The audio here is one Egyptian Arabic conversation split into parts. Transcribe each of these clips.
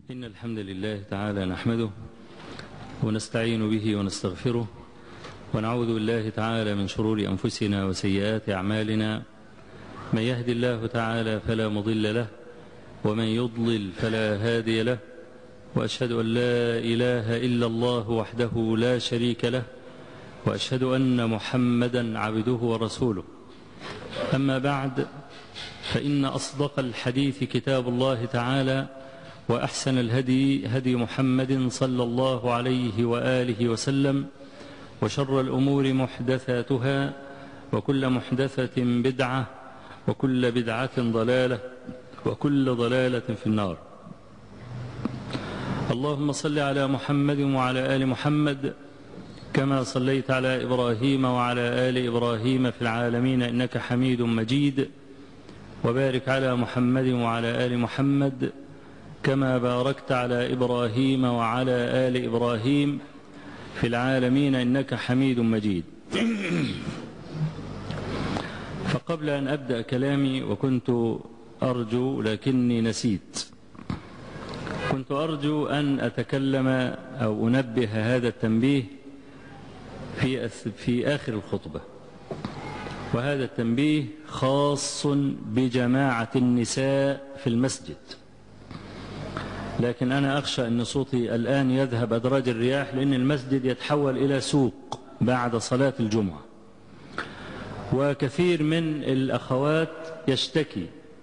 إن الحمد لله تعالى نحمده ونستعين به ونستغفره ونعوذ بالله تعالى من شرور أنفسنا وسيئات أعمالنا من يهدي الله تعالى فلا مضل له ومن يضلل فلا هادي له وأشهد أن لا إله إلا الله وحده لا شريك له وأشهد أن محمدا عبده ورسوله أما بعد فإن أصدق الحديث كتاب الله تعالى وأحسن الهدي هدي محمد صلى الله عليه وآله وسلم وشر الأمور محدثاتها وكل محدثة بدعة وكل بدعة ضلالة وكل ضلالة في النار اللهم صل على محمد وعلى آل محمد كما صليت على إبراهيم وعلى آل إبراهيم في العالمين إنك حميد مجيد وبارك على محمد وعلى آل محمد كما باركت على إبراهيم وعلى آل إبراهيم في العالمين إنك حميد مجيد فقبل أن أبدأ كلامي وكنت أرجو لكني نسيت كنت أرجو أن أتكلم أو أنبه هذا التنبيه في في آخر الخطبة وهذا التنبيه خاص بجماعة النساء في المسجد لكن أنا أخشى أن صوتي الآن يذهب أدراج الرياح لأن المسجد يتحول إلى سوق بعد صلاة الجمعة وكثير من الأخوات يشتكي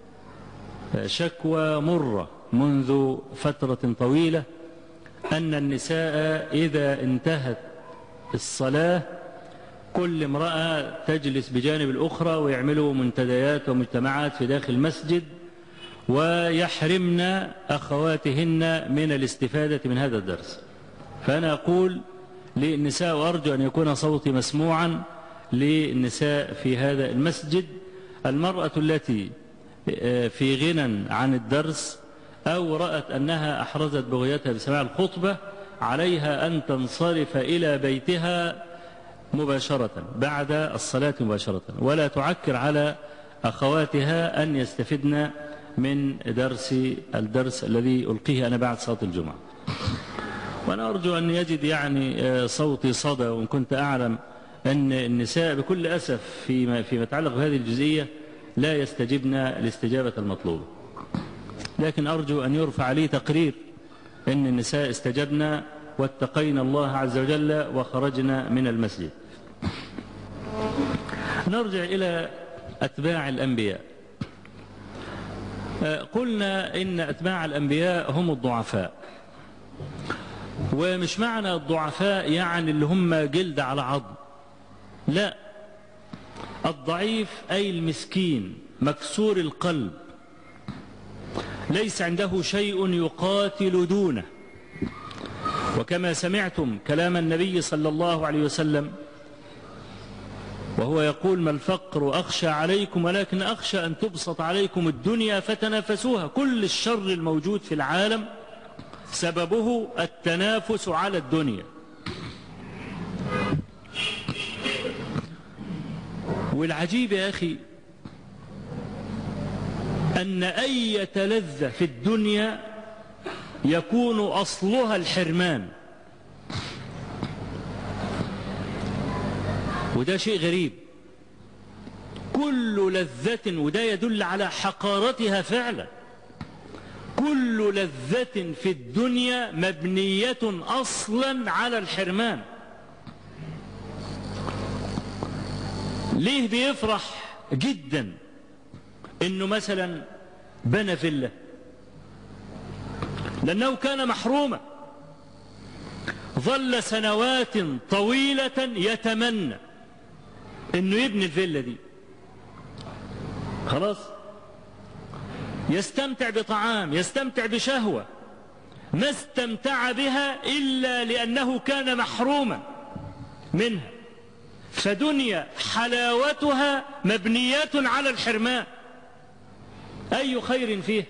شكوى مرة منذ فترة طويلة أن النساء إذا انتهت الصلاة كل امرأة تجلس بجانب الأخرى ويعملوا منتديات ومجتمعات في داخل المسجد ويحرمن أخواتهن من الاستفادة من هذا الدرس فأنا أقول للنساء وأرجو أن يكون صوتي مسموعا للنساء في هذا المسجد المرأة التي في غنى عن الدرس أو رأت أنها أحرزت بغيتها بسماع الخطبة عليها أن تنصرف إلى بيتها مباشرة بعد الصلاة مباشرة ولا تعكر على أخواتها أن يستفدن من درس الدرس الذي ألقيه أنا بعد صلاة الجمعة وأنا أرجو أن يجد يعني صوتي صدى وإن كنت أعلم أن النساء بكل أسف فيما, فيما يتعلق بهذه الجزئية لا يستجبن الاستجابة المطلوبة لكن أرجو أن يرفع لي تقرير أن النساء استجبنا واتقينا الله عز وجل وخرجنا من المسجد نرجع إلى أتباع الأنبياء قلنا إن أتباع الأنبياء هم الضعفاء ومش معنى الضعفاء يعني اللي هم جلد على عظم لا الضعيف أي المسكين مكسور القلب ليس عنده شيء يقاتل دونه وكما سمعتم كلام النبي صلى الله عليه وسلم وهو يقول ما الفقر أخشى عليكم ولكن أخشى أن تبسط عليكم الدنيا فتنافسوها كل الشر الموجود في العالم سببه التنافس على الدنيا والعجيب يا أخي أن أي لذة في الدنيا يكون أصلها الحرمان وده شيء غريب كل لذة وده يدل على حقارتها فعلا كل لذة في الدنيا مبنية أصلا على الحرمان ليه بيفرح جدا انه مثلا بنى فيلا لانه كان محروما ظل سنوات طويلة يتمنى انه يبني الفيلا دي خلاص يستمتع بطعام يستمتع بشهوة ما استمتع بها إلا لأنه كان محروما منها فدنيا حلاوتها مبنية على الحرمان أي خير فيه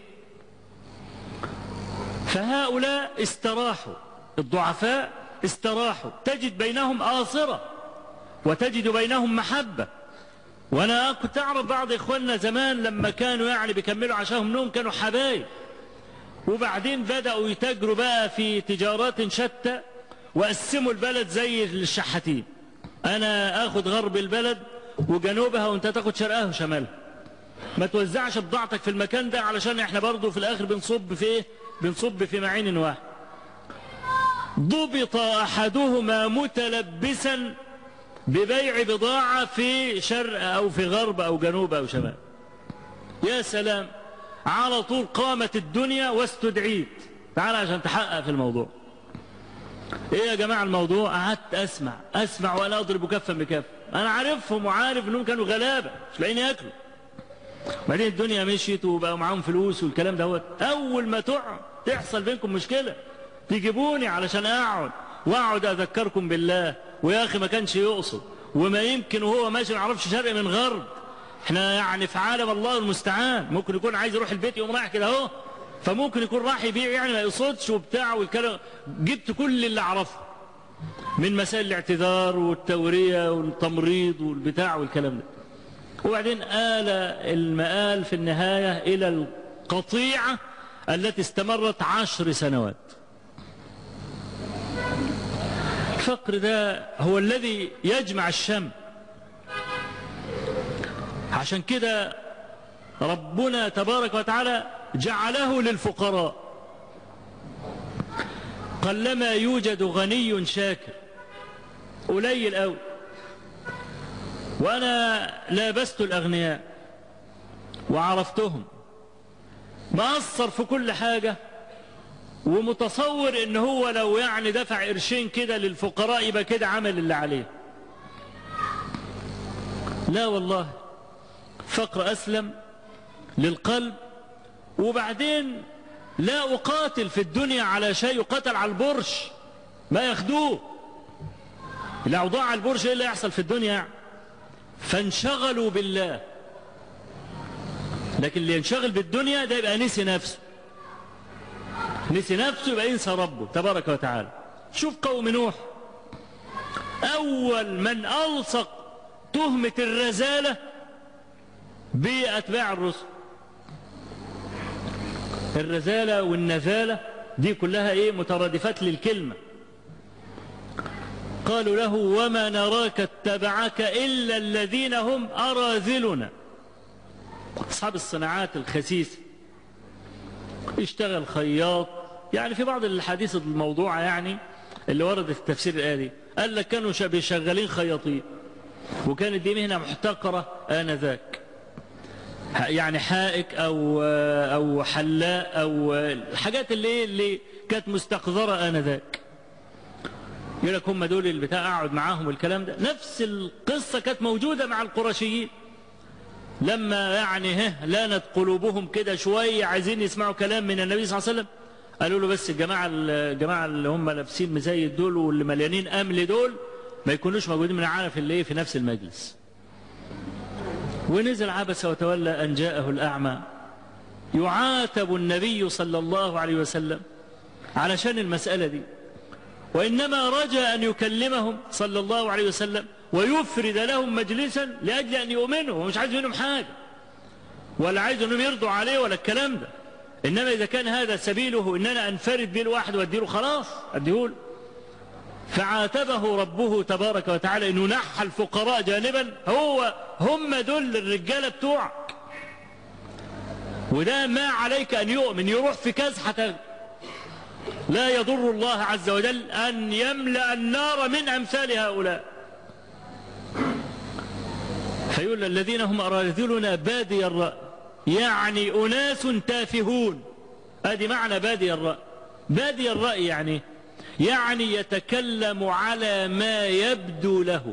فهؤلاء استراحوا الضعفاء استراحوا تجد بينهم آصرة وتجد بينهم محبة وانا كنت اعرف بعض اخواننا زمان لما كانوا يعني بيكملوا عشاهم نوم كانوا حبايب وبعدين بدأوا يتاجروا بقى في تجارات شتى وقسموا البلد زي الشحاتين أنا آخد غرب البلد وجنوبها وأنت تاخد شرقها وشمالها ما توزعش بضاعتك في المكان ده علشان احنا برضو في الآخر بنصب في ايه بنصب في معين واحد ضبط أحدهما متلبسا ببيع بضاعة في شرق أو في غرب أو جنوب أو شمال يا سلام على طول قامت الدنيا واستدعيت تعال عشان تحقق في الموضوع ايه يا جماعة الموضوع قعدت اسمع اسمع وانا اضرب كفا بكف انا عارفهم وعارف انهم كانوا غلابة مش لاقيين ياكلوا بعدين الدنيا مشيت وبقوا معاهم فلوس والكلام دوت اول ما تقعد تحصل بينكم مشكلة تجيبوني علشان اقعد واقعد اذكركم بالله ويا اخي ما كانش يقصد وما يمكن وهو ماشي ما يعرفش شرق من غرب احنا يعني في عالم الله المستعان ممكن يكون عايز يروح البيت يقوم رايح كده اهو فممكن يكون راح يبيع يعني ما يقصدش وبتاع والكلام جبت كل اللي اعرفه من مسائل الاعتذار والتورية والتمريض والبتاع والكلام ده وبعدين آل المآل في النهاية إلى القطيعة التي استمرت عشر سنوات الفقر ده هو الذي يجمع الشم عشان كده ربنا تبارك وتعالى جعله للفقراء قلما يوجد غني شاكر قليل قوي وانا لابست الاغنياء وعرفتهم مقصر في كل حاجه ومتصور ان هو لو يعني دفع قرشين كده للفقراء يبقى كده عمل اللي عليه لا والله فقر اسلم للقلب وبعدين لا اقاتل في الدنيا على شيء يقاتل على البرش ما ياخدوه لو ضاع البرش ايه اللي يحصل في الدنيا فانشغلوا بالله لكن اللي ينشغل بالدنيا ده يبقى نسي نفسه نسي نفسه يبقى ينسى ربه تبارك وتعالى شوف قوم نوح أول من ألصق تهمة الرزالة بأتباع الرسل الرزالة والنزالة دي كلها ايه مترادفات للكلمة قالوا له وما نراك اتبعك إلا الذين هم أراذلنا أصحاب الصناعات الخسيسة اشتغل خياط يعني في بعض الحديث الموضوعة يعني اللي وردت في تفسير الآية دي قال لك كانوا شغالين خياطين وكانت دي مهنة محتقرة آنذاك يعني حائك أو أو حلاء أو الحاجات اللي اللي كانت مستقذرة آنذاك يقول لك هم دول البتاع أقعد معاهم والكلام ده نفس القصة كانت موجودة مع القرشيين لما يعني ها لانت قلوبهم كده شوية عايزين يسمعوا كلام من النبي صلى الله عليه وسلم قالوا له بس الجماعة الجماعة اللي هم لابسين مزيد دول واللي مليانين أمل دول ما يكونوش موجودين من عارف اللي في نفس المجلس ونزل عبس وتولى أن جاءه الأعمى يعاتب النبي صلى الله عليه وسلم علشان المسألة دي وإنما رجى أن يكلمهم صلى الله عليه وسلم ويفرد لهم مجلسا لأجل أن يؤمنوا ومش عايز منهم حاجة ولا عايز أنهم يرضوا عليه ولا الكلام ده إنما إذا كان هذا سبيله إن أنا أنفرد به الواحد وأديله خلاص أديهول فعاتبه ربه تبارك وتعالى إنه نحى الفقراء جانبا هو هم دول الرجالة بتوعك وده ما عليك أن يؤمن يروح في كزحة لا يضر الله عز وجل أن يملأ النار من أمثال هؤلاء فيقول الذين هم أراذلنا بادي الرأي يعني أناس تافهون هذه معنى بادي الرأي بادي الرأي يعني يعني يتكلم على ما يبدو له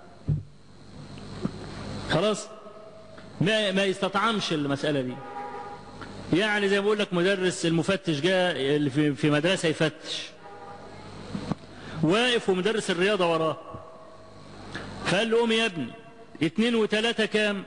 خلاص ما ما يستطعمش المسألة دي يعني زي ما بقول لك مدرس المفتش جاء في مدرسة يفتش واقف ومدرس الرياضة وراه فقال له قوم يا ابني اتنين وتلاتة كام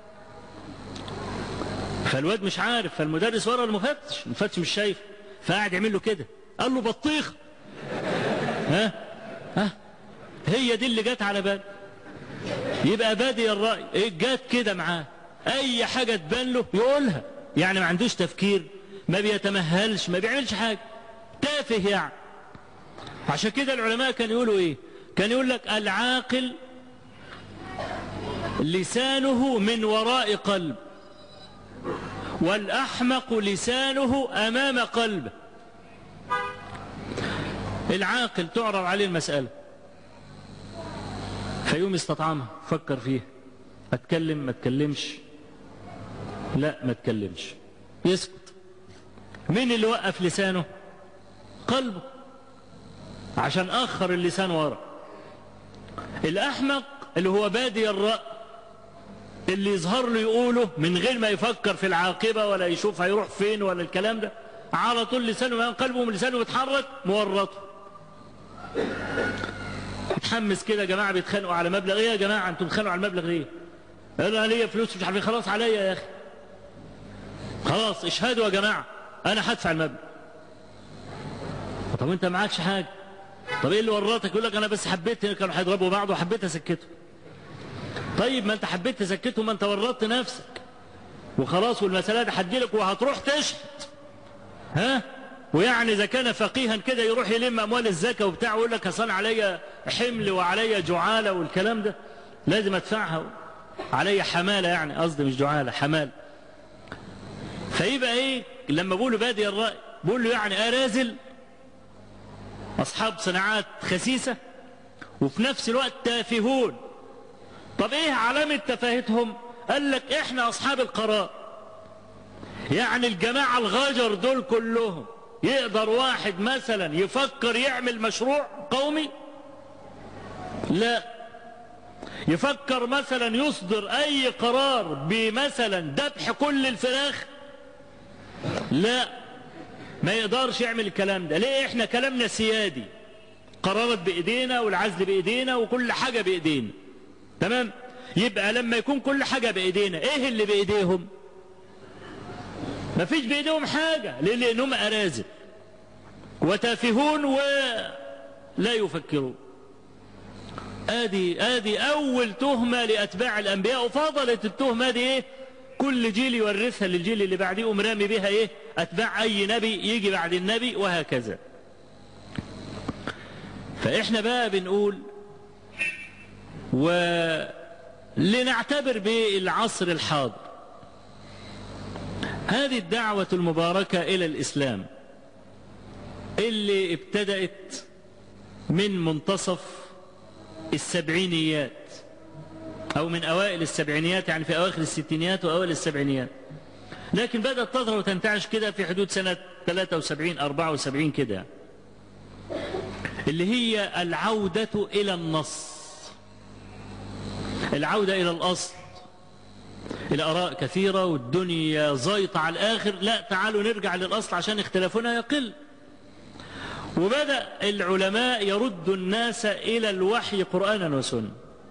فالواد مش عارف فالمدرس ورا المفتش المفتش مش شايف فقعد يعمل له كده قال له بطيخ ها ها هي دي اللي جت على بال يبقى بادي الرأي ايه جت كده معاه اي حاجة تبان له يقولها يعني ما عندوش تفكير ما بيتمهلش ما بيعملش حاجة تافه يعني عشان كده العلماء كانوا يقولوا ايه كان يقول لك العاقل لسانه من وراء قلب والأحمق لسانه أمام قلبه العاقل تعرض عليه المسألة فيقوم يستطعمها فكر فيها أتكلم ما أتكلمش لا ما أتكلمش يسكت مين اللي وقف لسانه قلبه عشان أخر اللسان ورا الأحمق اللي هو بادي الرأي اللي يظهر له يقوله من غير ما يفكر في العاقبة ولا يشوف هيروح فين ولا الكلام ده على طول لسانه من قلبه من لسانه بيتحرك مورطه متحمس كده يا جماعة بيتخانقوا على مبلغ ايه يا جماعة انتوا بتتخانقوا على المبلغ ايه قالوا انا ليا فلوس مش عارفين خلاص عليا يا اخي خلاص اشهدوا يا جماعة انا هدفع المبلغ طب انت معكش حاجة طب ايه اللي ورطك يقول لك انا بس حبيت كانوا هيضربوا بعض وحبيت اسكته طيب ما انت حبيت تسكته ما انت ورطت نفسك وخلاص والمسألة دي هتجيلك وهتروح تشهد ها ويعني اذا كان فقيها كده يروح يلم اموال الزكاه وبتاع ويقول لك اصل عليا حمل وعليا جعاله والكلام ده لازم ادفعها عليا حماله يعني قصدي مش جعاله حمال فيبقى ايه لما بقولوا بادي الراي بقول له يعني ارازل اصحاب صناعات خسيسه وفي نفس الوقت تافهون طب ايه علامه تفاهتهم قال لك احنا اصحاب القرار يعني الجماعه الغجر دول كلهم يقدر واحد مثلا يفكر يعمل مشروع قومي لا يفكر مثلا يصدر اي قرار بمثلا ذبح كل الفراخ لا ما يقدرش يعمل الكلام ده ليه احنا كلامنا سيادي قرارات بايدينا والعزل بايدينا وكل حاجه بايدينا تمام يبقى لما يكون كل حاجه بايدينا ايه اللي بايديهم ما فيش بايديهم حاجة ليه لانهم ارازل وتافهون ولا يفكرون ادي ادي اول تهمة لاتباع الانبياء وفضلت التهمة دي ايه كل جيل يورثها للجيل اللي بعديه مرامي بها ايه اتباع اي نبي يجي بعد النبي وهكذا فاحنا بقى بنقول ولنعتبر بالعصر الحاضر هذه الدعوة المباركة إلى الإسلام اللي ابتدأت من منتصف السبعينيات أو من أوائل السبعينيات يعني في أواخر الستينيات وأوائل السبعينيات لكن بدأت تظهر وتنتعش كده في حدود سنة 73 74 كده اللي هي العودة إلى النص العودة إلى الأصل الآراء كثيرة والدنيا زيطة على الآخر لا تعالوا نرجع للأصل عشان اختلافنا يقل وبدأ العلماء يردوا الناس إلى الوحي قرآنا وسنة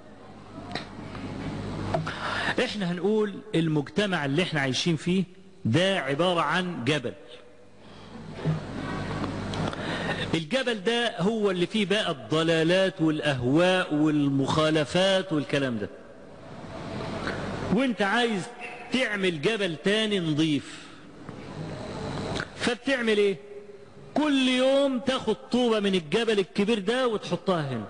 احنا هنقول المجتمع اللي احنا عايشين فيه ده عبارة عن جبل الجبل ده هو اللي فيه بقى الضلالات والأهواء والمخالفات والكلام ده وانت عايز تعمل جبل تاني نظيف فبتعمل ايه كل يوم تاخد طوبة من الجبل الكبير ده وتحطها هنا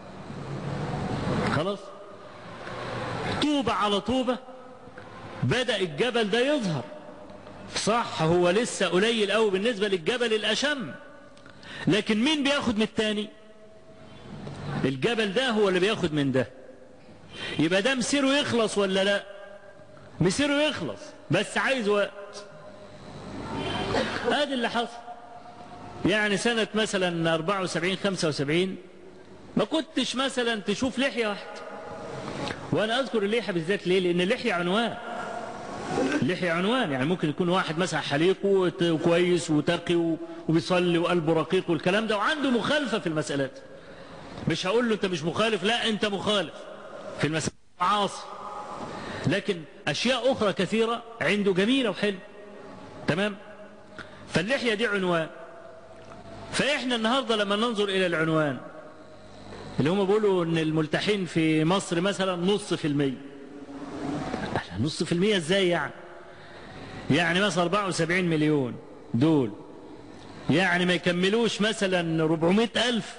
خلاص طوبة على طوبة بدأ الجبل ده يظهر صح هو لسه قليل قوي بالنسبة للجبل الأشم لكن مين بياخد من التاني الجبل ده هو اللي بياخد من ده يبقى ده مسيره يخلص ولا لا مسيره يخلص بس عايز وقت ادي اللي حصل يعني سنة مثلا 74 75 ما كنتش مثلا تشوف لحية واحدة وانا اذكر اللحية بالذات ليه لان اللحية عنوان اللحية عنوان يعني ممكن يكون واحد مثلا حليق وكويس وتقي وبيصلي وقلبه رقيق والكلام ده وعنده مخالفة في المسألات مش هقول له انت مش مخالف لا انت مخالف في المسألة عاصي لكن أشياء أخرى كثيرة عنده جميلة وحلو تمام فاللحية دي عنوان فإحنا النهاردة لما ننظر إلى العنوان اللي هم بيقولوا إن الملتحين في مصر مثلا نص في المية نص في المية إزاي يعني يعني مثلا 74 مليون دول يعني ما يكملوش مثلا 400 ألف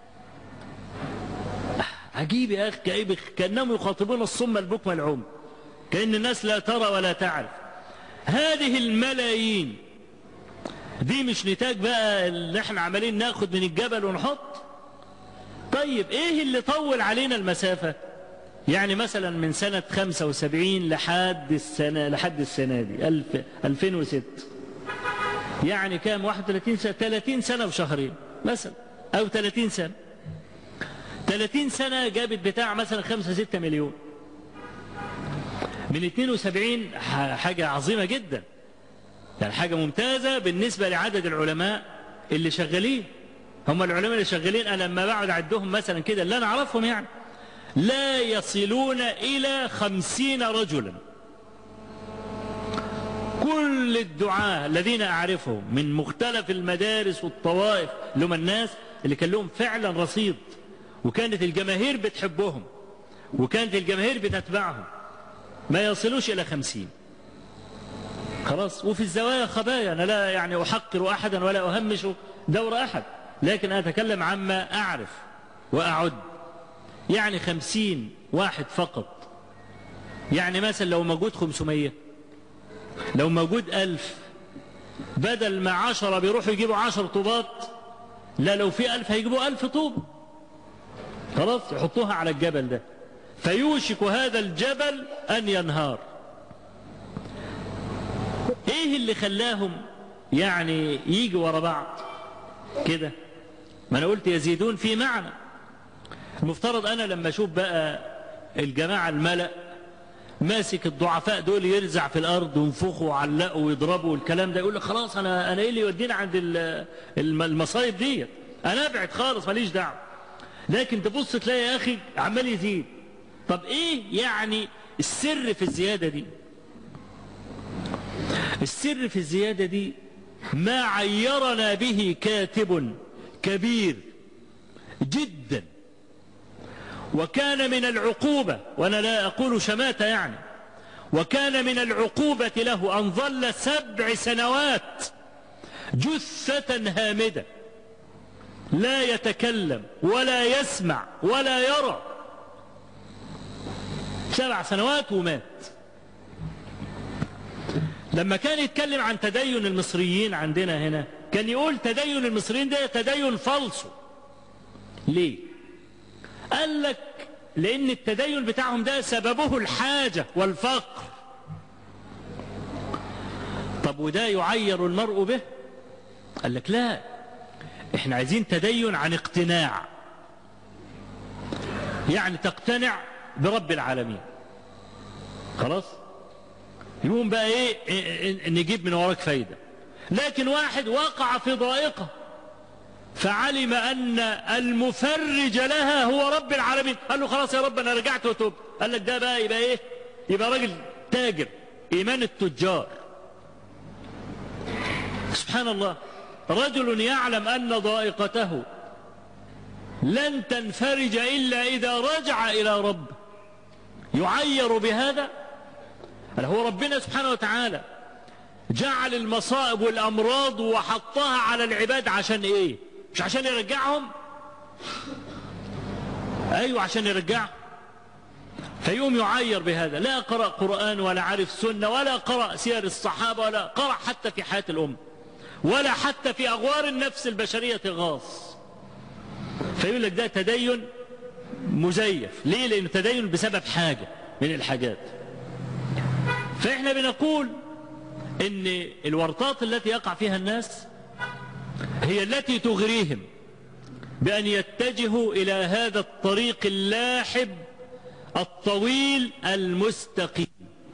عجيب يا أخي كأيب كأنهم يخاطبون الصم البكم العم كأن الناس لا ترى ولا تعرف هذه الملايين دي مش نتاج بقى اللي احنا عمالين ناخد من الجبل ونحط طيب ايه اللي طول علينا المسافة يعني مثلا من سنة 75 لحد السنة لحد السنة دي 2006 يعني كام 31 سنة 30 سنة وشهرين مثلا أو 30 سنة 30 سنة جابت بتاع مثلا 5 6 مليون من 72 حاجة عظيمة جدا يعني حاجة ممتازة بالنسبة لعدد العلماء اللي شغالين هم العلماء اللي شغالين أنا لما بقعد أعدهم مثلا كده اللي أنا أعرفهم يعني لا يصلون إلى خمسين رجلا كل الدعاة الذين أعرفهم من مختلف المدارس والطوائف اللي هم الناس اللي كان لهم فعلا رصيد وكانت الجماهير بتحبهم وكانت الجماهير بتتبعهم ما يصلوش إلى خمسين خلاص وفي الزوايا خبايا أنا لا يعني أحقر أحدا ولا أهمش دور أحد لكن أتكلم عما أعرف وأعد يعني خمسين واحد فقط يعني مثلا لو موجود خمسمية لو موجود ألف بدل ما عشرة بيروحوا يجيبوا عشر طوبات لا لو في ألف هيجيبوا ألف طوب خلاص يحطوها على الجبل ده فيوشك هذا الجبل أن ينهار ايه اللي خلاهم يعني يجي ورا بعض كده ما انا قلت يزيدون في معنى المفترض انا لما اشوف بقى الجماعة الملأ ماسك الضعفاء دول يرزع في الارض وينفخوا ويعلقوا ويضربوا والكلام ده يقول لك خلاص انا انا ايه اللي يودينا عند المصايب دي انا ابعد خالص ماليش دعوه لكن تبص تلاقي يا اخي عمال يزيد طب ايه يعني السر في الزياده دي السر في الزياده دي ما عيرنا به كاتب كبير جدا وكان من العقوبة وأنا لا أقول شماتة يعني وكان من العقوبة له أن ظل سبع سنوات جثة هامدة لا يتكلم ولا يسمع ولا يرى سبع سنوات ومات لما كان يتكلم عن تدين المصريين عندنا هنا كان يقول تدين المصريين ده تدين فالصو ليه قال لك لان التدين بتاعهم ده سببه الحاجة والفقر طب وده يعير المرء به قال لك لا احنا عايزين تدين عن اقتناع يعني تقتنع برب العالمين خلاص يقوم بقى ايه, إيه نجيب من وراك فايدة لكن واحد وقع في ضائقة فعلم أن المفرج لها هو رب العالمين قال له خلاص يا رب أنا رجعت وتوب قال لك ده بقى يبقى إيه يبقى راجل تاجر إيمان التجار سبحان الله رجل يعلم أن ضائقته لن تنفرج إلا إذا رجع إلى رب يعير بهذا هو ربنا سبحانه وتعالى جعل المصائب والأمراض وحطها على العباد عشان إيه مش عشان يرجعهم أيوة عشان يرجعهم فيقوم يعير بهذا لا قرأ قرآن ولا عرف سنة ولا قرأ سير الصحابة ولا قرأ حتى في حياة الأمة ولا حتى في أغوار النفس البشرية غاص فيقول لك ده تدين مزيف ليه لأنه تدين بسبب حاجة من الحاجات فإحنا بنقول إن الورطات التي يقع فيها الناس هي التي تغريهم بأن يتجهوا إلى هذا الطريق اللاحب الطويل المستقيم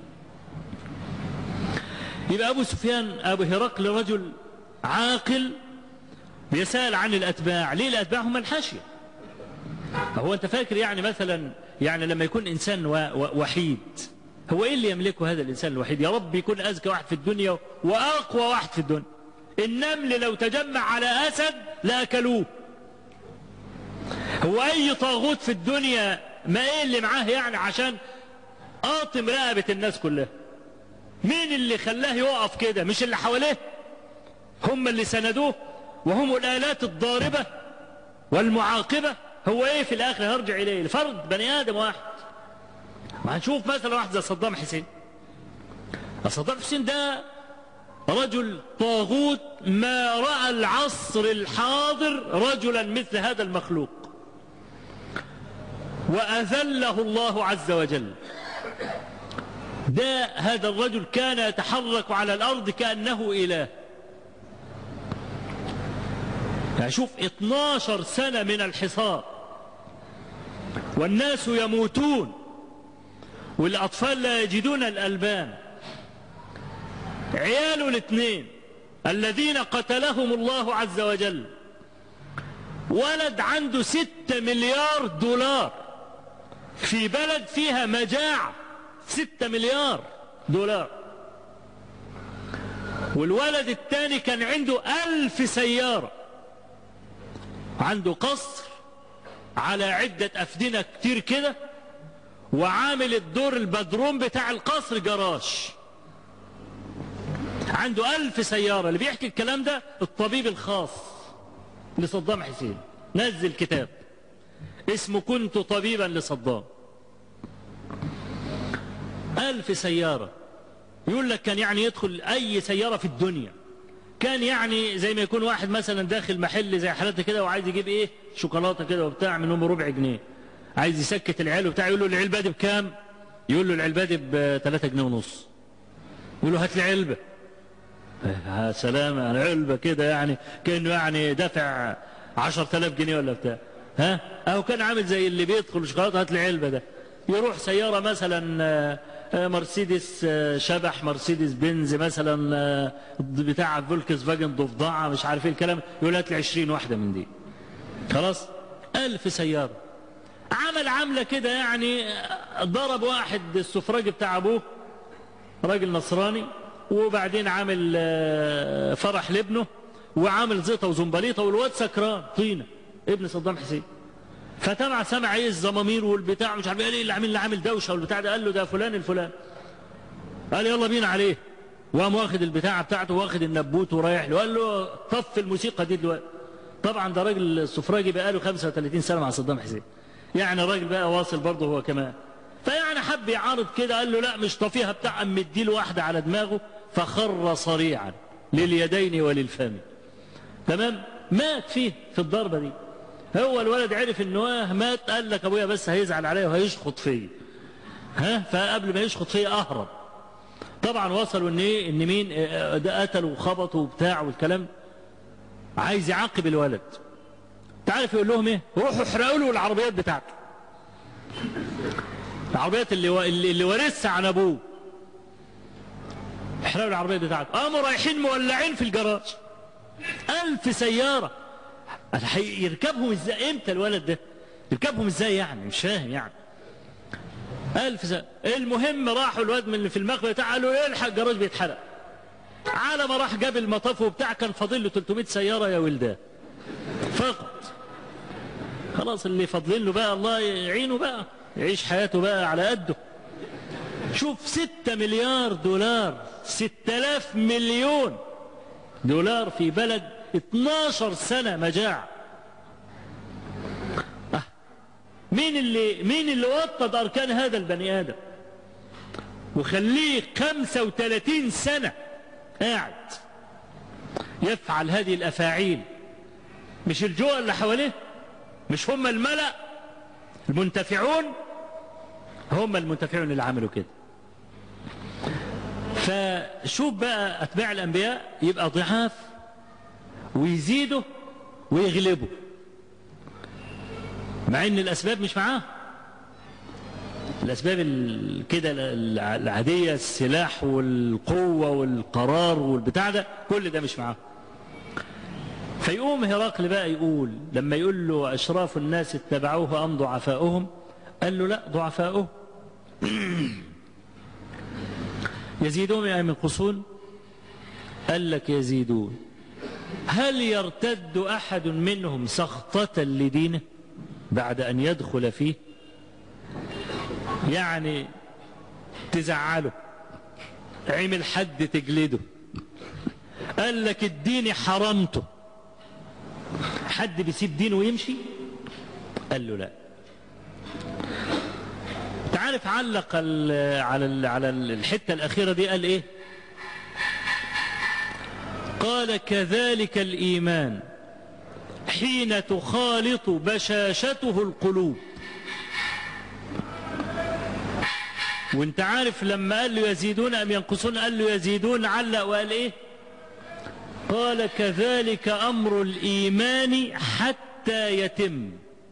يبقى أبو سفيان أبو هرقل رجل عاقل بيسأل عن الأتباع ليه الأتباع هم الحاشية هو أنت فاكر يعني مثلا يعني لما يكون إنسان وحيد هو إيه اللي يملكه هذا الإنسان الوحيد يا رب يكون أذكى واحد في الدنيا وأقوى واحد في الدنيا النمل لو تجمع على أسد لأكلوه هو أي طاغوت في الدنيا ما إيه اللي معاه يعني عشان قاطم رقبة الناس كلها مين اللي خلاه يقف كده مش اللي حواليه هم اللي سندوه وهم الآلات الضاربة والمعاقبة هو ايه في الاخر هرجع اليه الفرد بني ادم واحد ما هنشوف مثلا واحد زي صدام حسين صدام حسين ده رجل طاغوت ما رأى العصر الحاضر رجلا مثل هذا المخلوق وأذله الله عز وجل ده هذا الرجل كان يتحرك على الأرض كأنه إله يعني شوف 12 سنة من الحصار والناس يموتون والأطفال لا يجدون الألبان عياله الاثنين الذين قتلهم الله عز وجل ولد عنده ستة مليار دولار في بلد فيها مجاعة ستة مليار دولار والولد الثاني كان عنده ألف سيارة عنده قصر على عدة أفدنة كتير كده وعامل الدور البدروم بتاع القصر جراج عنده ألف سيارة اللي بيحكي الكلام ده الطبيب الخاص لصدام حسين نزل كتاب اسمه كنت طبيبا لصدام ألف سيارة يقول لك كان يعني يدخل أي سيارة في الدنيا كان يعني زي ما يكون واحد مثلا داخل محل زي حالته كده وعايز يجيب ايه شوكولاته كده وبتاع منهم بربع جنيه عايز يسكت العيال وبتاع يقول له العلبه دي بكام يقول له العلبه دي ب 3 جنيه ونص يقول له هات لي علبه يا سلام يعني علبه كده يعني كانه يعني دافع 10000 جنيه ولا بتاع ها اهو كان عامل زي اللي بيدخل شوكولاته هات لي علبه ده يروح سياره مثلا مرسيدس شبح مرسيدس بنز مثلا بتاع فولكس فاجن ضفدعه مش عارف ايه الكلام يقول هات لي 20 واحده من دي خلاص ألف سياره عمل عمله كده يعني ضرب واحد السفراج بتاع ابوه راجل نصراني وبعدين عامل فرح لابنه وعامل زيطه وزنبليطه والواد سكران طينه ابن صدام حسين فتبع سمع ايه الزمامير والبتاع مش عارف ايه اللي عامل اللي عامل دوشه والبتاع ده قال له ده فلان الفلان قال يلا بينا عليه وقام واخد البتاعه بتاعته واخد النبوت ورايح له قال له طف الموسيقى دي دلوقتي طبعا ده راجل السفراجي بقى له 35 سنه مع صدام حسين يعني الراجل بقى واصل برضه هو كمان فيعني حب يعارض كده قال له لا مش طفيها بتاع ام مديله واحده على دماغه فخر صريعا لليدين وللفم تمام مات فيه في الضربه دي هو الولد عرف انه مات قال لك ابويا بس هيزعل عليا وهيشخط فيا ها فقبل ما يشخط فيا اهرب طبعا وصلوا ان ايه ان مين ده قتلوا وخبطوا وبتاع والكلام عايز يعاقب الولد تعرف يقول لهم ايه روحوا احرقوا له العربيات بتاعته العربيات اللي و... اللي ورثها عن ابوه احرقوا العربيات بتاعته قاموا رايحين مولعين في الجراج ألف سيارة يركبهم ازاي امتى الولد ده يركبهم ازاي يعني مش فاهم يعني ألف سنة المهم راحوا الواد من اللي في المخبأ بتاعه قالوا الحق الجراج بيتحرق على ما راح جاب المطاف وبتاع كان فاضل له 300 سيارة يا ولدان فقط خلاص اللي فاضلين له بقى الله يعينه بقى يعيش حياته بقى على قده شوف ستة مليار دولار ستة آلاف مليون دولار في بلد 12 سنة مجاعة أه. مين اللي مين اللي وطد أركان هذا البني آدم وخليه 35 سنة قاعد يفعل هذه الأفاعيل مش الجوع اللي حواليه مش هم الملأ المنتفعون هم المنتفعون اللي عملوا كده فشوف بقى أتباع الأنبياء يبقى ضعاف ويزيدوا ويغلبوا مع ان الاسباب مش معاه الاسباب كده العاديه السلاح والقوه والقرار والبتاع ده كل ده مش معاه فيقوم هرقل بقى يقول لما يقول له اشراف الناس اتبعوه ام ضعفاؤهم قال له لا ضعفاؤهم يزيدون ام ينقصون قال لك يزيدون هل يرتد احد منهم سخطه لدينه بعد ان يدخل فيه يعني تزعله عمل حد تجلده قال لك الدين حرمته حد بيسيب دينه ويمشي قال له لا تعرف علق ال على ال على الحته الاخيره دي قال ايه قال كذلك الايمان حين تخالط بشاشته القلوب وانت عارف لما قال له يزيدون ام ينقصون قال له يزيدون علق وقال ايه قال كذلك امر الايمان حتى يتم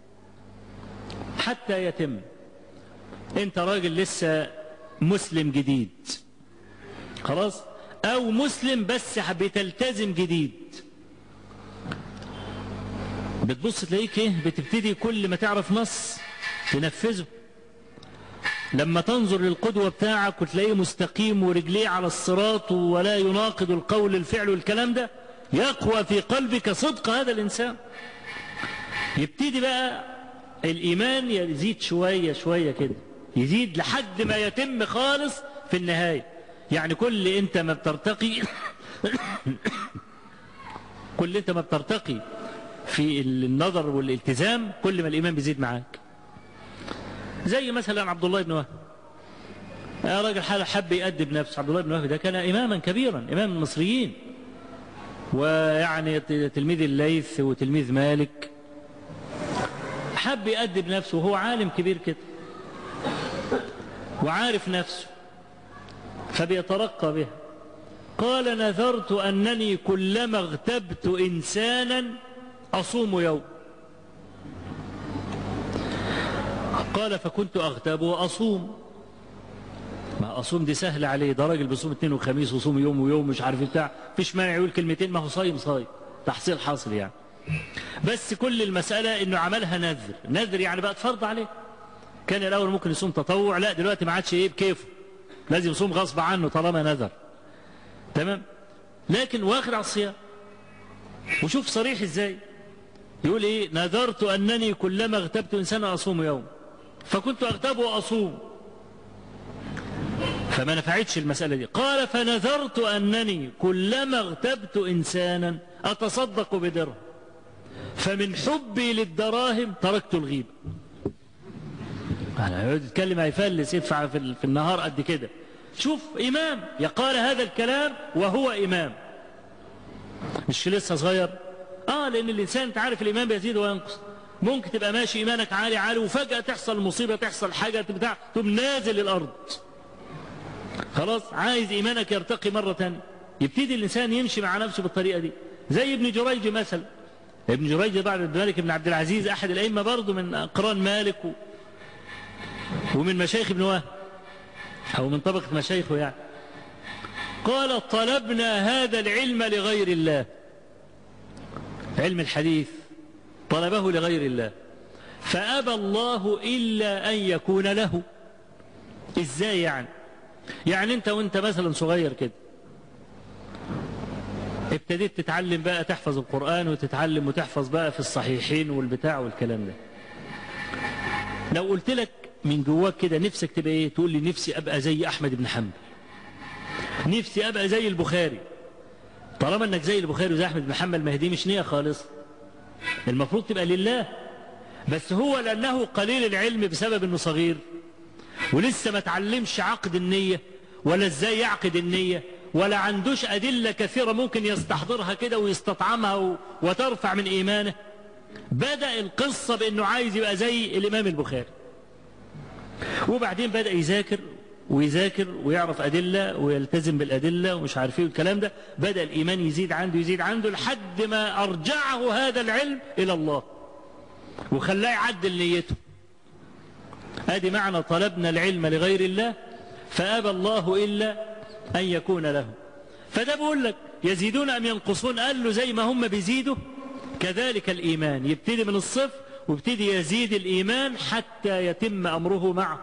حتى يتم انت راجل لسه مسلم جديد خلاص او مسلم بس بتلتزم جديد بتبص تلاقيك ايه بتبتدي كل ما تعرف نص تنفذه لما تنظر للقدوة بتاعك وتلاقيه مستقيم ورجليه على الصراط ولا يناقض القول الفعل والكلام ده يقوى في قلبك صدق هذا الإنسان يبتدي بقى الإيمان يزيد شوية شوية كده يزيد لحد ما يتم خالص في النهاية يعني كل انت ما بترتقي كل انت ما بترتقي في النظر والالتزام كل ما الإيمان بيزيد معاك زي مثلا عبد الله بن وهب يا راجل حال حب يأدب نفسه عبد الله بن وهب ده كان إماما كبيرا إمام المصريين ويعني تلميذ الليث وتلميذ مالك حب يأدب نفسه وهو عالم كبير كده وعارف نفسه فبيترقى بها قال نذرت أنني كلما اغتبت إنسانا أصوم يوم قال فكنت أغتاب وأصوم ما أصوم دي سهل عليه ده راجل بيصوم اثنين وخميس وصوم يوم ويوم مش عارف بتاع فيش مانع يقول كلمتين ما هو صايم صايم تحصيل حاصل يعني بس كل المسألة انه عملها نذر نذر يعني بقت فرض عليه كان الاول ممكن يصوم تطوع لا دلوقتي ما عادش ايه بكيفه لازم يصوم غصب عنه طالما نذر تمام لكن واخد على الصيام وشوف صريح ازاي يقول ايه نذرت انني كلما اغتبت انسانا اصوم يوم فكنت اغتاب واصوم فما نفعتش المسألة دي قال فنذرت أنني كلما اغتبت إنسانا أتصدق بدرهم فمن حبي للدراهم تركت الغيبة أنا يتكلم هيفلس يدفع في النهار قد كده شوف إمام يقال هذا الكلام وهو إمام مش لسه صغير آه لأن الإنسان أنت عارف الإمام بيزيد وينقص ممكن تبقى ماشي إيمانك عالي عالي وفجأة تحصل مصيبة تحصل حاجة بتاع تقوم نازل الأرض خلاص عايز إيمانك يرتقي مرة تانية يبتدي الإنسان يمشي مع نفسه بالطريقة دي زي ابن جريج مثلا ابن جريج بعد مالك بن عبد العزيز أحد الأئمة برضه من أقران مالك و... ومن مشايخ ابن وهب أو من طبقة مشايخه يعني قال طلبنا هذا العلم لغير الله علم الحديث طلبه لغير الله فأبى الله إلا أن يكون له إزاي يعني يعني انت وانت مثلا صغير كده ابتديت تتعلم بقى تحفظ القرآن وتتعلم وتحفظ بقى في الصحيحين والبتاع والكلام ده لو قلت لك من جواك كده نفسك تبقى ايه تقول لي نفسي ابقى زي احمد بن حنبل نفسي ابقى زي البخاري طالما انك زي البخاري وزي احمد بن حنبل ما هي دي مش نيه خالص المفروض تبقى لله بس هو لانه قليل العلم بسبب انه صغير ولسه ما تعلمش عقد النية ولا ازاي يعقد النية ولا عندوش أدلة كثيرة ممكن يستحضرها كده ويستطعمها وترفع من إيمانه بدأ القصة بأنه عايز يبقى زي الإمام البخاري وبعدين بدأ يذاكر ويذاكر ويعرف أدلة ويلتزم بالأدلة ومش عارف ايه الكلام ده بدأ الإيمان يزيد عنده يزيد عنده لحد ما أرجعه هذا العلم إلى الله وخلاه يعدل نيته ادي معنى طلبنا العلم لغير الله فابى الله الا ان يكون له فده بقول لك يزيدون ام ينقصون قال له زي ما هم بيزيدوا كذلك الايمان يبتدي من الصفر ويبتدي يزيد الايمان حتى يتم امره معه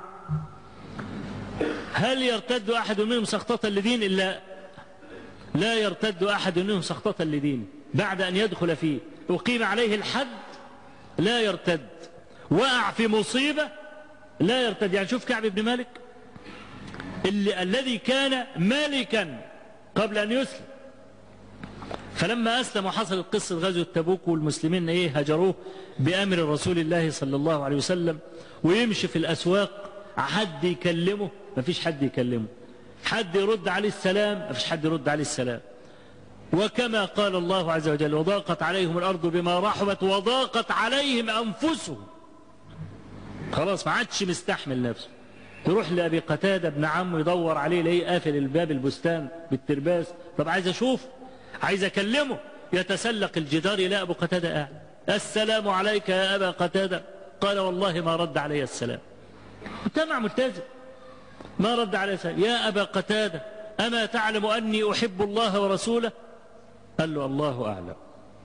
هل يرتد احد منهم سخطة لدين الا لا يرتد احد منهم سخطة لدينه بعد ان يدخل فيه اقيم عليه الحد لا يرتد وقع في مصيبه لا يرتد يعني شوف كعب بن مالك اللي الذي كان مالكا قبل أن يسلم فلما أسلم وحصلت قصة غزوة تبوك والمسلمين إيه هجروه بأمر رسول الله صلى الله عليه وسلم ويمشي في الأسواق حد يكلمه ما فيش حد يكلمه حد يرد عليه السلام ما فيش حد يرد عليه السلام وكما قال الله عز وجل وضاقت عليهم الأرض بما رحبت وضاقت عليهم أنفسهم خلاص ما عادش مستحمل نفسه تروح لأبي قتادة ابن عمه يدور عليه يلاقيه قافل الباب البستان بالترباس طب عايز أشوفه عايز أكلمه يتسلق الجدار يلاقي أبو قتادة قاعد السلام عليك يا أبا قتادة قال والله ما رد علي السلام مجتمع ملتزم ما رد عليه السلام يا أبا قتادة أما تعلم أني أحب الله ورسوله قال له الله أعلم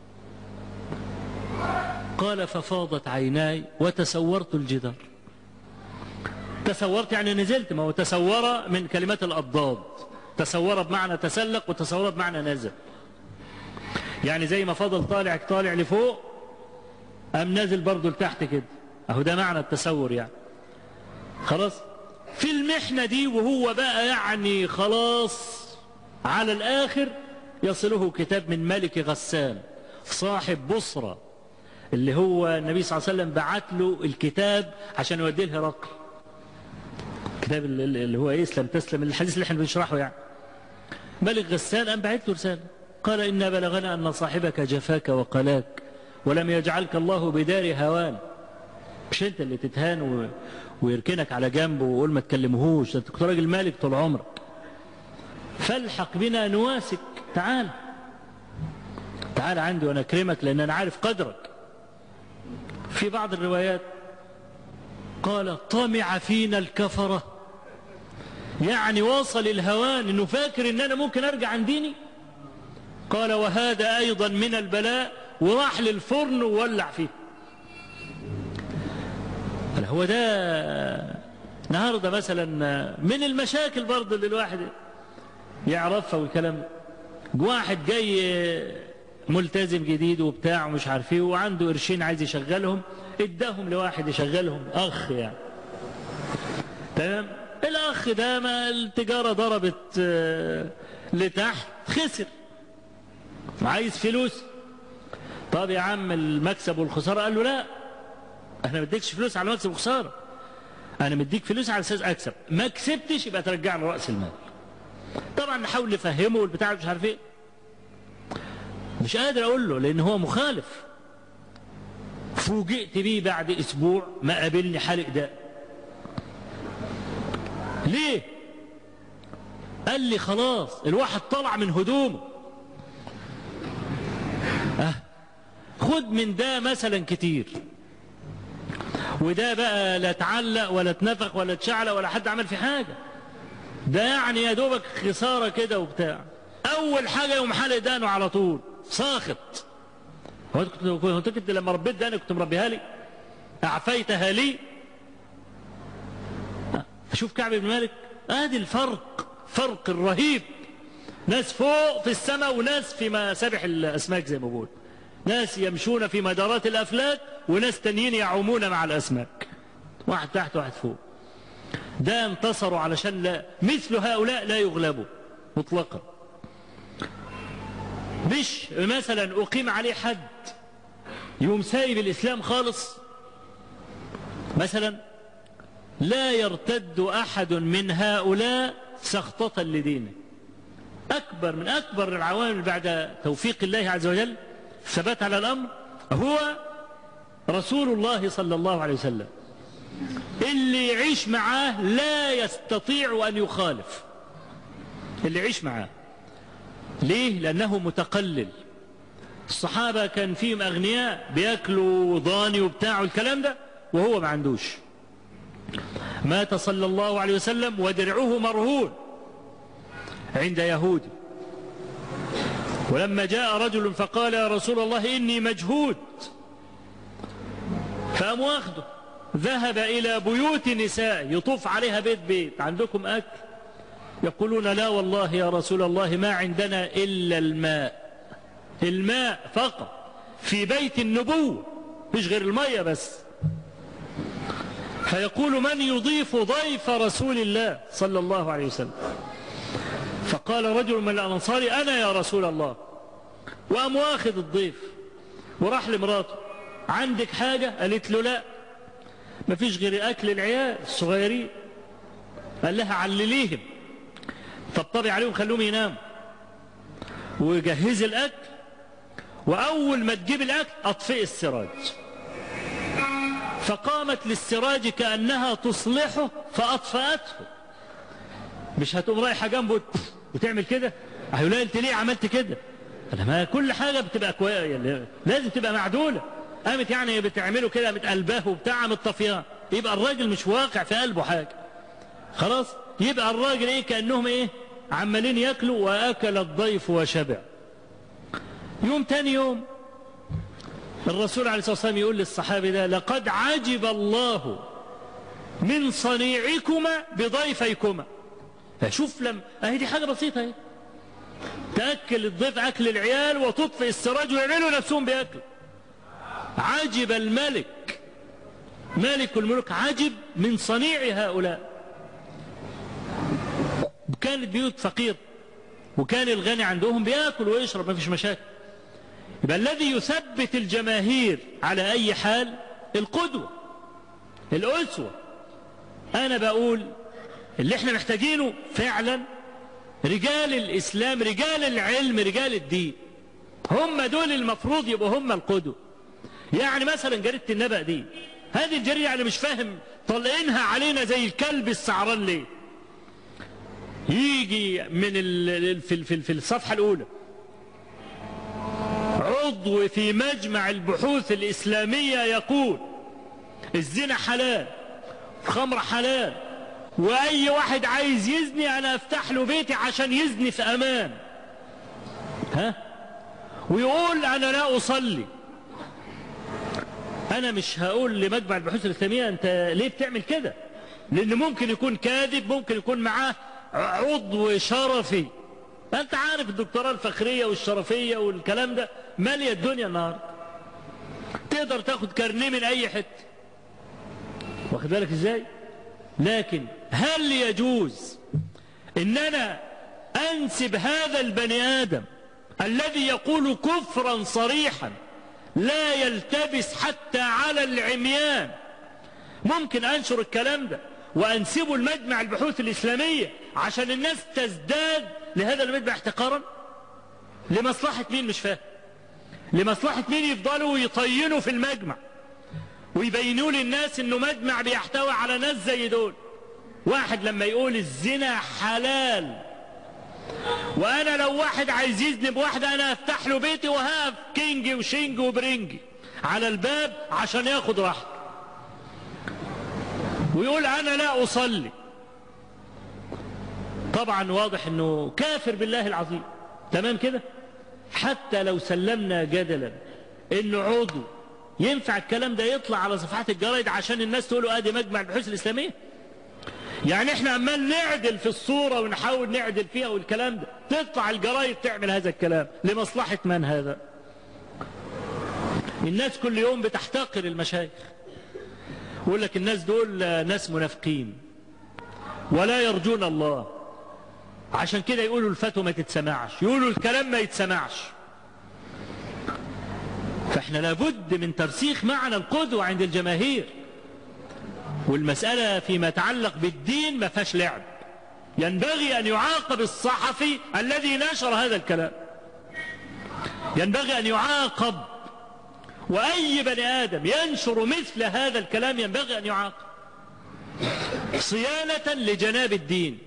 قال ففاضت عيناي وتسورت الجدار تسورت يعني نزلت ما هو تسور من كلمات الأضداد تسور بمعنى تسلق وتسور بمعنى نزل يعني زي ما فضل طالع طالع لفوق أم نازل برضه لتحت كده أهو ده معنى التسور يعني خلاص في المحنة دي وهو بقى يعني خلاص على الآخر يصله كتاب من ملك غسان صاحب بصرة اللي هو النبي صلى الله عليه وسلم بعت له الكتاب عشان يوديه لهرقل الكتاب اللي هو يسلم تسلم الحديث اللي احنا بنشرحه يعني ملك غسان قام بعت له رسالة قال إن بلغنا أن صاحبك جفاك وقلاك ولم يجعلك الله بدار هوان مش انت اللي تتهان و... ويركنك على جنبه ويقول ما تكلمهوش انت كنت راجل مالك طول عمرك فالحق بنا نواسك تعال تعال عندي وانا اكرمك لان انا عارف قدرك في بعض الروايات قال طمع فينا الكفرة يعني وصل الهوان انه فاكر ان انا ممكن ارجع عن ديني قال وهذا ايضا من البلاء وراح للفرن وولع فيه هو ده النهاردة مثلا من المشاكل برضه اللي الواحد يعرفها والكلام واحد جاي ملتزم جديد وبتاع ومش عارف ايه وعنده قرشين عايز يشغلهم اداهم لواحد يشغلهم اخ يعني تمام الاخ ده ما التجاره ضربت لتحت خسر عايز فلوس طب يا عم المكسب والخساره قال له لا انا ما بديكش فلوس على مكسب وخساره انا مديك فلوس على اساس اكسب ما كسبتش يبقى ترجع لي راس المال طبعا نحاول نفهمه والبتاع مش عارف ايه مش قادر اقول له لان هو مخالف فوجئت بيه بعد اسبوع ما قابلني حالق ده ليه قال لي خلاص الواحد طلع من هدومه أه خد من ده مثلا كتير وده بقى لا اتعلق ولا اتنفخ ولا اتشعلق ولا حد عمل في حاجة ده يعني يا دوبك خسارة كده وبتاع أول حاجة يوم حلق دانه على طول ساخط هو انت كنت لما ربيت دانك كنت مربيها لي أعفيتها لي أشوف كعب بن مالك ادي الفرق فرق الرهيب ناس فوق في السماء وناس في مسابح الأسماك زي ما بقول ناس يمشون في مدارات الأفلاك وناس تانيين يعومون مع الأسماك واحد تحت واحد فوق ده انتصروا علشان لا مثل هؤلاء لا يغلبوا مطلقا مش مثلا أقيم عليه حد يوم سايب الإسلام خالص مثلا لا يرتد أحد من هؤلاء سخطة لدينه أكبر من أكبر العوامل بعد توفيق الله عز وجل الثبات على الأمر هو رسول الله صلى الله عليه وسلم اللي يعيش معاه لا يستطيع أن يخالف اللي يعيش معاه ليه؟ لأنه متقلل الصحابة كان فيهم أغنياء بياكلوا ضاني وبتاع والكلام ده وهو ما عندوش مات صلى الله عليه وسلم ودرعه مرهون عند يهودي ولما جاء رجل فقال يا رسول الله إني مجهود فقام واخده ذهب إلى بيوت نساء يطوف عليها بيت بيت عندكم أكل يقولون لا والله يا رسول الله ما عندنا إلا الماء الماء فقط في بيت النبوة مش غير المية بس فيقول من يضيف ضيف رسول الله صلى الله عليه وسلم فقال رجل من الأنصار أنا يا رسول الله وقام واخد الضيف وراح لمراته عندك حاجة قالت له لا مفيش غير أكل العيال الصغيرين قال لها علليهم طبطبي عليهم خلوهم يناموا وجهزي الأكل وأول ما تجيب الأكل أطفئ السراج فقامت للسراج كأنها تصلحه فأطفأته مش هتقوم رايحة جنبه وتعمل كده هيقول لها انت ليه عملت كده انا ما كل حاجة بتبقى كويسة لازم تبقى معدولة قامت يعني بتعمله كده بتقلبه وبتاع مطفيها يبقى الراجل مش واقع في قلبه حاجة خلاص يبقى الراجل ايه كأنهم ايه عمالين ياكلوا واكل الضيف وشبع يوم تاني يوم الرسول عليه الصلاة والسلام يقول للصحابي ده لقد عجب الله من صنيعكما بضيفيكما شوف لم اهي دي حاجة بسيطة اهي تأكل الضيف أكل العيال وتطفئ السراج ويعملوا نفسهم بيأكل عجب الملك ملك الملوك عجب من صنيع هؤلاء كانت بيوت فقير وكان الغني عندهم بياكل ويشرب ما فيش مشاكل يبقى الذي يثبت الجماهير على أي حال القدوة الأسوة أنا بقول اللي احنا محتاجينه فعلا رجال الإسلام رجال العلم رجال الدين هم دول المفروض يبقوا هم القدوة يعني مثلا جريدة النبأ دي هذه الجريدة يعني مش فاهم طلقينها علينا زي الكلب السعران ليه يجي من ال في, في, في الصفحة الأولى عضو في مجمع البحوث الإسلامية يقول الزنا حلال الخمر حلال وأي واحد عايز يزني أنا أفتح له بيتي عشان يزني في أمان ها ويقول أنا لا أصلي أنا مش هقول لمجمع البحوث الإسلامية أنت ليه بتعمل كده لأن ممكن يكون كاذب ممكن يكون معاه عضو شرفي أنت عارف الدكتوراه الفخرية والشرفية والكلام ده مالية الدنيا النهاردة تقدر تاخد كارنيه من أي حتة واخد بالك إزاي لكن هل يجوز ان انا انسب هذا البني ادم الذي يقول كفرا صريحا لا يلتبس حتى على العميان ممكن انشر الكلام ده وانسبه المجمع البحوث الاسلامية عشان الناس تزداد لهذا المجمع احتقارا لمصلحة مين مش فاهم لمصلحة مين يفضلوا يطينوا في المجمع ويبينوا للناس انه مجمع بيحتوي على ناس زي دول واحد لما يقول الزنا حلال وانا لو واحد عايز يزني بواحدة انا افتح له بيتي وهاف كينجي وشينج وبرنجي على الباب عشان ياخد راحته ويقول انا لا اصلي طبعا واضح انه كافر بالله العظيم تمام كده حتى لو سلمنا جدلا انه عضو ينفع الكلام ده يطلع على صفحات الجرايد عشان الناس تقولوا ادي مجمع البحوث الاسلاميه يعني احنا عمال نعدل في الصورة ونحاول نعدل فيها والكلام ده تطلع الجرايد تعمل هذا الكلام لمصلحة من هذا الناس كل يوم بتحتقر المشايخ يقول لك الناس دول ناس منافقين ولا يرجون الله عشان كده يقولوا الفتوى ما تتسمعش يقولوا الكلام ما يتسمعش فاحنا لابد من ترسيخ معنى القدوة عند الجماهير والمسألة فيما يتعلق بالدين ما فيهاش لعب ينبغي أن يعاقب الصحفي الذي نشر هذا الكلام ينبغي أن يعاقب وأي بني آدم ينشر مثل هذا الكلام ينبغي أن يعاقب صيانة لجناب الدين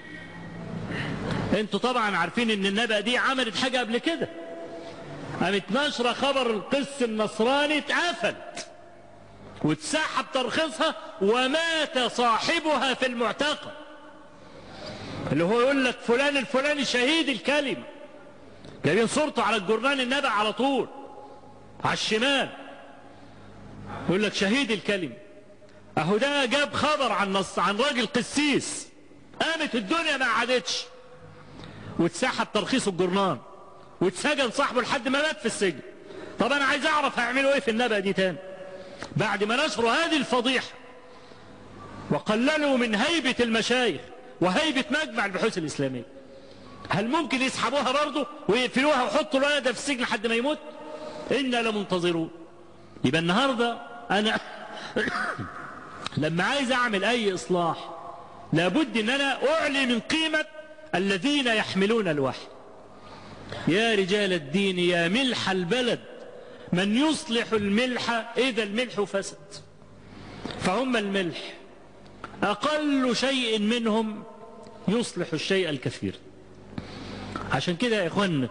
انتوا طبعا عارفين ان النبأ دي عملت حاجة قبل كده قامت نشر خبر القس النصراني اتقفلت واتسحب ترخيصها ومات صاحبها في المعتقل اللي هو يقول لك فلان الفلاني شهيد الكلمة جايبين صورته على الجرنان النبأ على طول على الشمال يقول لك شهيد الكلمة اهو ده جاب خبر عن نص عن راجل قسيس قامت الدنيا ما عادتش واتسحب ترخيص الجرنان واتسجن صاحبه لحد ما مات في السجن طب انا عايز اعرف هيعملوا ايه في النبأ دي تاني بعد ما نشروا هذه الفضيحة وقللوا من هيبة المشايخ وهيبة مجمع البحوث الإسلامية هل ممكن يسحبوها برضه ويقفلوها ويحطوا الولد ده في السجن لحد ما يموت إنا لمنتظرون يبقى النهاردة أنا لما عايز أعمل أي إصلاح لابد أن أنا أعلي من قيمة الذين يحملون الوحي يا رجال الدين يا ملح البلد من يصلح الملح إذا الملح فسد فهم الملح أقل شيء منهم يصلح الشيء الكثير عشان كده يا إخوانا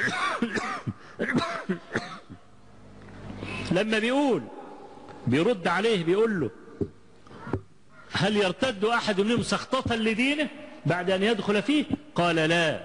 لما بيقول بيرد عليه بيقول له هل يرتد أحد منهم سخطة لدينه بعد أن يدخل فيه قال لا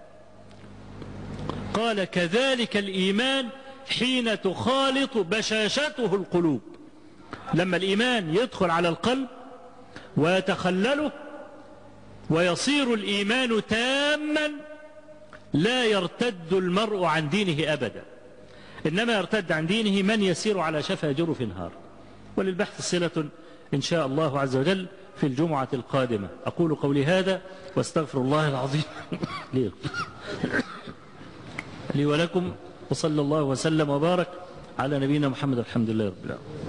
قال كذلك الإيمان حين تخالط بشاشته القلوب لما الإيمان يدخل على القلب ويتخلله ويصير الإيمان تاما لا يرتد المرء عن دينه أبدا إنما يرتد عن دينه من يسير على شفا جرف نهار وللبحث صلة إن شاء الله عز وجل في الجمعة القادمة أقول قولي هذا واستغفر الله العظيم لي, لي ولكم وصلى الله وسلم وبارك على نبينا محمد الحمد لله رب العالمين